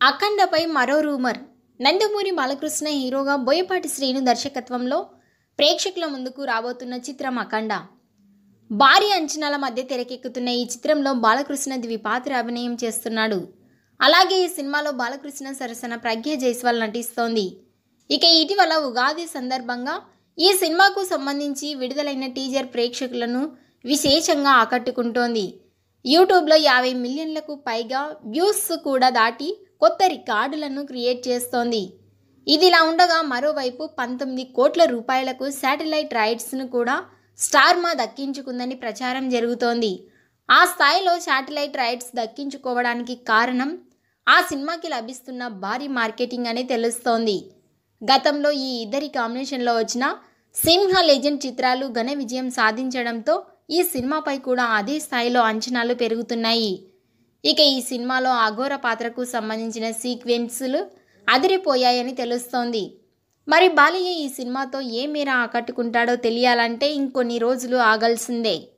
అఖండపై మరో రూమర్ నందమూరి బాలకృష్ణ హీరోగా బోయపాటి శ్రీను దర్శకత్వంలో ప్రేక్షకుల ముందుకు రాబోతున్న చిత్రం అఖండ భారీ అంచనాల మధ్య తెరకెక్కుతున్న ఈ చిత్రంలో బాలకృష్ణ ద్విపాత్ర అభినయం చేస్తున్నాడు అలాగే ఈ సినిమాలో బాలకృష్ణ సరసన ప్రజ్ఞ జైస్వాల్ నటిస్తోంది ఇక ఇటీవల ఉగాది సందర్భంగా ఈ సినిమాకు సంబంధించి విడుదలైన టీజర్ ప్రేక్షకులను విశేషంగా ఆకట్టుకుంటోంది యూట్యూబ్లో యాభై మిలియన్లకు పైగా వ్యూస్ కూడా దాటి కొత్త రికార్డులను క్రియేట్ చేస్తోంది ఇదిలా ఉండగా మరోవైపు పంతొమ్మిది కోట్ల రూపాయలకు శాటిలైట్ రైట్స్ను కూడా స్టార్మా దక్కించుకుందని ప్రచారం జరుగుతోంది ఆ స్థాయిలో శాటిలైట్ రైట్స్ దక్కించుకోవడానికి కారణం ఆ సినిమాకి లభిస్తున్న భారీ మార్కెటింగ్ అని తెలుస్తోంది గతంలో ఈ ఇద్దరి కాంబినేషన్లో వచ్చిన సింహ లెజెండ్ చిత్రాలు ఘన విజయం సాధించడంతో ఈ సినిమాపై కూడా అదే స్థాయిలో అంచనాలు పెరుగుతున్నాయి ఇక ఈ సినిమాలో అఘోర పాత్రకు సంబంధించిన సీక్వెన్సులు అదిరిపోయాయని తెలుస్తోంది మరి బాలయ్య ఈ సినిమాతో ఏ మేర ఆకట్టుకుంటాడో తెలియాలంటే ఇంకొన్ని రోజులు ఆగాల్సిందే